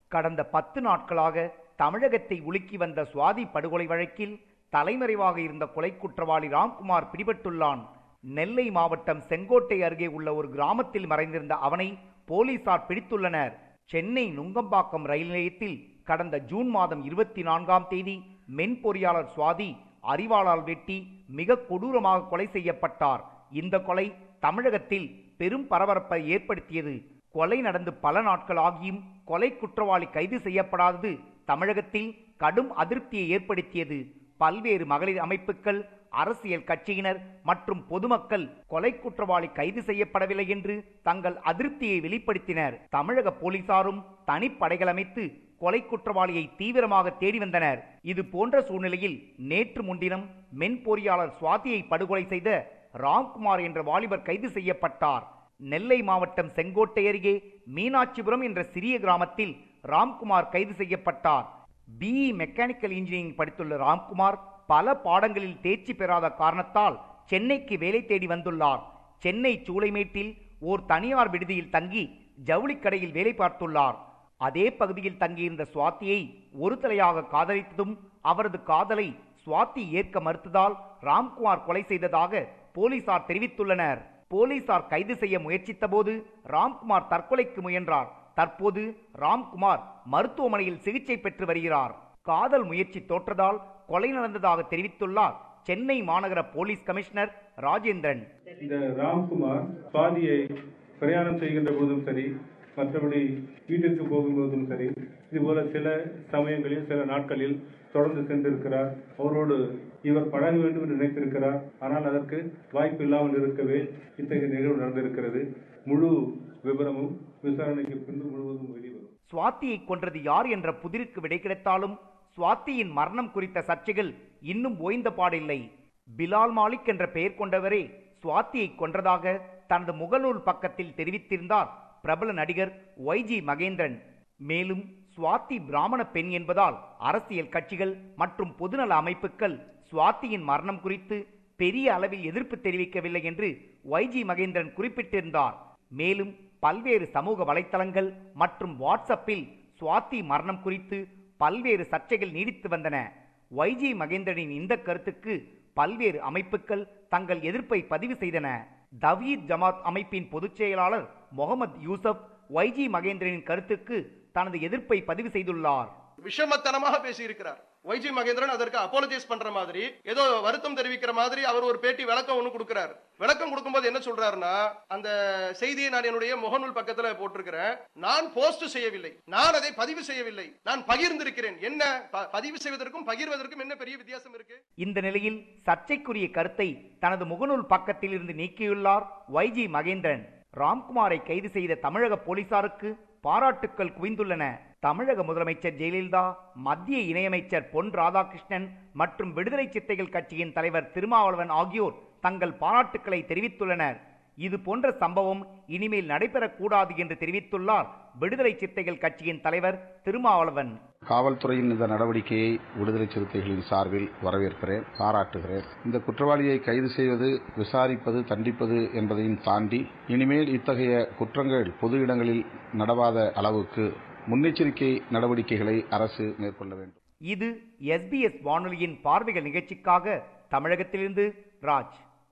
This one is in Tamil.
கடந்த பத்து நாட்களாக தமிழகத்தை உலுக்கி வந்த சுவாதி படுகொலை வழக்கில் தலைமறைவாக இருந்த கொலை குற்றவாளி ராம்குமார் பிடிபட்டுள்ளான் நெல்லை மாவட்டம் செங்கோட்டை அருகே உள்ள ஒரு கிராமத்தில் மறைந்திருந்த அவனை போலீசார் பிடித்துள்ளனர் சென்னை நுங்கம்பாக்கம் ரயில் நிலையத்தில் கடந்த ஜூன் மாதம் இருபத்தி நான்காம் தேதி மென்பொறியாளர் சுவாதி அறிவாளால் வெட்டி மிக கொடூரமாக கொலை செய்யப்பட்டார் இந்த கொலை தமிழகத்தில் பெரும் பரபரப்பை ஏற்படுத்தியது கொலை நடந்து பல நாட்கள் ஆகியும் கொலை குற்றவாளி கைது செய்யப்படாதது தமிழகத்தில் கடும் அதிருப்தியை ஏற்படுத்தியது பல்வேறு மகளிர் அமைப்புகள் அரசியல் கட்சியினர் மற்றும் பொதுமக்கள் கொலை குற்றவாளி கைது செய்யப்படவில்லை என்று தங்கள் அதிருப்தியை வெளிப்படுத்தினர் தமிழக போலீசாரும் தனிப்படைகள் அமைத்து கொலை குற்றவாளியை தீவிரமாக தேடி வந்தனர் இது போன்ற சூழ்நிலையில் நேற்று முன்தினம் மென்பொறியாளர் சுவாதியை படுகொலை செய்த ராம்குமார் என்ற வாலிபர் கைது செய்யப்பட்டார் நெல்லை மாவட்டம் செங்கோட்டை அருகே மீனாட்சிபுரம் என்ற சிறிய கிராமத்தில் ராம்குமார் கைது செய்யப்பட்டார் பிஇ மெக்கானிக்கல் இன்ஜினியரிங் படித்துள்ள ராம்குமார் பல பாடங்களில் தேர்ச்சி பெறாத காரணத்தால் சென்னைக்கு வேலை தேடி வந்துள்ளார் சென்னை சூளைமேட்டில் ஓர் தனியார் விடுதியில் தங்கி ஜவுளிக் கடையில் வேலை பார்த்துள்ளார் அதே பகுதியில் தங்கியிருந்த சுவாத்தியை ஒரு தலையாக காதலித்ததும் அவரது காதலை சுவாத்தி ஏற்க மறுத்ததால் ராம்குமார் கொலை செய்ததாக போலீசார் தெரிவித்துள்ளனர் போலீசார் கைது செய்ய முயற்சித்த போது ராம்குமார் தற்கொலைக்கு முயன்றார் தற்போது ராம்குமார் மருத்துவமனையில் சிகிச்சை பெற்று வருகிறார் காதல் முயற்சி தோற்றதால் கொலை நடந்ததாக தெரிவித்துள்ளார் சென்னை மாநகர போலீஸ் கமிஷனர் ராஜேந்திரன் இந்த ராம்குமார் சுவாதியை பிரயாணம் செய்கின்ற போதும் சரி மற்றபடி வீட்டிற்கு போகும்போதும் சரி இதுபோல சில சமயங்களில் சில நாட்களில் தொடர்ந்து சென்றிருக்கிறார் அவரோடு இவர் பழக வேண்டும் என்று நினைத்திருக்கிறார் ஆனால் அதற்கு வாய்ப்பு இல்லாமல் இருக்கவே இத்தகைய நிகழ்வு நடந்திருக்கிறது முழு விவரமும் விசாரணைக்கு பின்பு முழுவதும் வெளிவரும் சுவாத்தியை கொன்றது யார் என்ற புதிருக்கு விடை கிடைத்தாலும் சுவாத்தியின் மரணம் குறித்த சர்ச்சைகள் இன்னும் ஓய்ந்த பாடில்லை பிலால் மாலிக் என்ற பெயர் கொண்டவரே சுவாத்தியை கொன்றதாக தனது முகநூல் பக்கத்தில் தெரிவித்திருந்தார் பிரபல நடிகர் ஒய்ஜி மகேந்திரன் மேலும் சுவாதி பிராமண பெண் என்பதால் அரசியல் கட்சிகள் மற்றும் பொதுநல அமைப்புகள் சுவாத்தியின் மரணம் குறித்து பெரிய அளவில் எதிர்ப்பு தெரிவிக்கவில்லை என்று ஒய்ஜி மகேந்திரன் குறிப்பிட்டிருந்தார் மேலும் பல்வேறு சமூக வலைத்தளங்கள் மற்றும் வாட்ஸ்அப்பில் சுவாதி மரணம் குறித்து பல்வேறு சர்ச்சைகள் நீடித்து வந்தன ஒய்ஜி மகேந்திரனின் இந்த கருத்துக்கு பல்வேறு அமைப்புகள் தங்கள் எதிர்ப்பை பதிவு செய்தன தவீத் ஜமாத் அமைப்பின் பொதுச் செயலாளர் முகமது யூசப் ஒய்ஜி மகேந்திரனின் கருத்துக்கு தனது எதிர்ப்பை பதிவு செய்துள்ளார் விஷமத்தனமாக பேசியிருக்கிறார் ஒய்ஜி மகேந்திரன் அதற்கு அப்பாலஜைஸ் பண்ற மாதிரி ஏதோ வருத்தம் தெரிவிக்கிற மாதிரி அவர் ஒரு பேட்டி விளக்கம் ஒண்ணு கொடுக்கிறார் விளக்கம் கொடுக்கும்போது என்ன சொல்றாருன்னா அந்த செய்தியை நான் என்னுடைய முகநூல் பக்கத்துல போட்டிருக்கிறேன் நான் போஸ்ட் செய்யவில்லை நான் அதை பதிவு செய்யவில்லை நான் பகிர்ந்திருக்கிறேன் என்ன ப- பதிவு செய்வதற்கும் பகிர்வதற்கும் என்ன பெரிய வித்தியாசம் இருக்கு இந்த நிலையில் சர்ச்சைக்குரிய கருத்தை தனது முகநூல் பக்கத்தில் இருந்து நீக்கியுள்ளார் ஒய்ஜி மகேந்திரன் ராம்குமாரை கைது செய்த தமிழக போலீசாருக்கு பாராட்டுக்கள் குவிந்துள்ளன தமிழக முதலமைச்சர் ஜெயலலிதா மத்திய இணையமைச்சர் பொன் ராதாகிருஷ்ணன் மற்றும் விடுதலை சித்தைகள் கட்சியின் தலைவர் திருமாவளவன் ஆகியோர் தங்கள் பாராட்டுக்களை தெரிவித்துள்ளனர் இது போன்ற சம்பவம் இனிமேல் நடைபெறக்கூடாது என்று தெரிவித்துள்ளார் விடுதலை சித்தைகள் கட்சியின் தலைவர் திருமாவளவன் காவல்துறையின் இந்த நடவடிக்கையை விடுதலை சிறுத்தைகளின் சார்பில் வரவேற்கிறேன் பாராட்டுகிறேன் இந்த குற்றவாளியை கைது செய்வது விசாரிப்பது தண்டிப்பது என்பதையும் தாண்டி இனிமேல் இத்தகைய குற்றங்கள் பொது இடங்களில் நடவாத அளவுக்கு முன்னெச்சரிக்கை நடவடிக்கைகளை அரசு மேற்கொள்ள வேண்டும் இது எஸ்பிஎஸ் வானொலியின் பார்வைகள் நிகழ்ச்சிக்காக தமிழகத்திலிருந்து ராஜ்